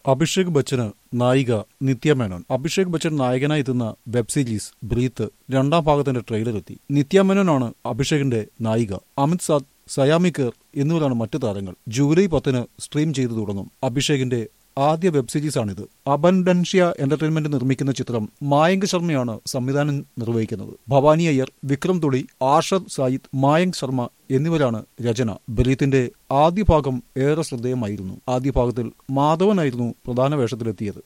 അഭിഷേക് ബച്ചന് നായിക നിത്യ മേനോൻ അഭിഷേക് ബച്ചൻ നായകനായി എത്തുന്ന വെബ് സീരീസ് ബ്രീത്ത് രണ്ടാം ഭാഗത്തിന്റെ ട്രെയിലർ എത്തി നിത്യ മേനോനാണ് അഭിഷേകിന്റെ നായിക അമിത് സാദ് സയാമി കേർ എന്നിവരാണ് മറ്റു താരങ്ങൾ ജൂലൈ പത്തിന് സ്ട്രീം ചെയ്തു തുടങ്ങും അഭിഷേകിന്റെ ആദ്യ വെബ് സീരീസാണിത് അബൻഡൻഷ്യ എന്റർടൈൻമെന്റ് നിർമ്മിക്കുന്ന ചിത്രം മായങ്ക് ശർമ്മയാണ് സംവിധാനം നിർവഹിക്കുന്നത് ഭവാനി അയ്യർ വിക്രം തുളി ആഷദ് സായിദ് മായങ്ക് ശർമ്മ എന്നിവരാണ് രചന ബലീത്തിന്റെ ആദ്യ ഭാഗം ഏറെ ശ്രദ്ധേയമായിരുന്നു ആദ്യ ഭാഗത്തിൽ മാധവനായിരുന്നു പ്രധാന വേഷത്തിലെത്തിയത്